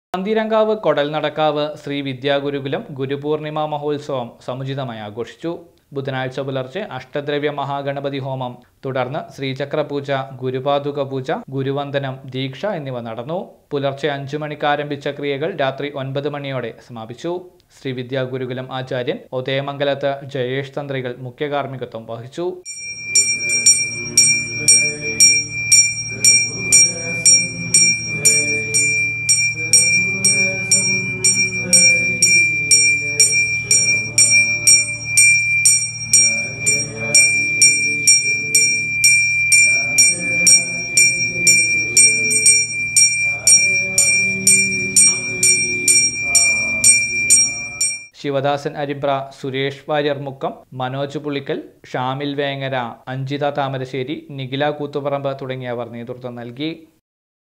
പന്തീരങ്കാവ് കൊടൽനടക്കാവ് ശ്രീ വിദ്യാഗുരുകുലം ഗുരുപൂർണിമ മഹോത്സവം സമുചിതമായി ആഘോഷിച്ചു ബുധനാഴ്ച പുലർച്ചെ അഷ്ടദ്രവ്യ മഹാഗണപതി ഹോമം തുടർന്ന് ശ്രീചക്ര പൂജ ഗുരുപാതുക പൂജ ഗുരുവന്ദനം ദീക്ഷ എന്നിവ നടന്നു പുലർച്ചെ അഞ്ചു മണിക്ക് ആരംഭിച്ച ക്രിയകൾ രാത്രി ഒൻപത് മണിയോടെ സമാപിച്ചു ശ്രീ വിദ്യാഗുരുകുലം ആചാര്യൻ ഉദയമംഗലത്ത് ജയേഷ് തന്ത്രികൾ മുഖ്യ കാർമ്മികത്വം വഹിച്ചു ശിവദാസൻ അരിമ്പ്ര സുരേഷ് വാര്യർ മുക്കം മനോജ് പുളിക്കൽ ഷാമിൽ വേങ്ങര അഞ്ജിത താമരശ്ശേരി നിഖില കൂത്തുപറമ്പ് തുടങ്ങിയവർ നേതൃത്വം നൽകി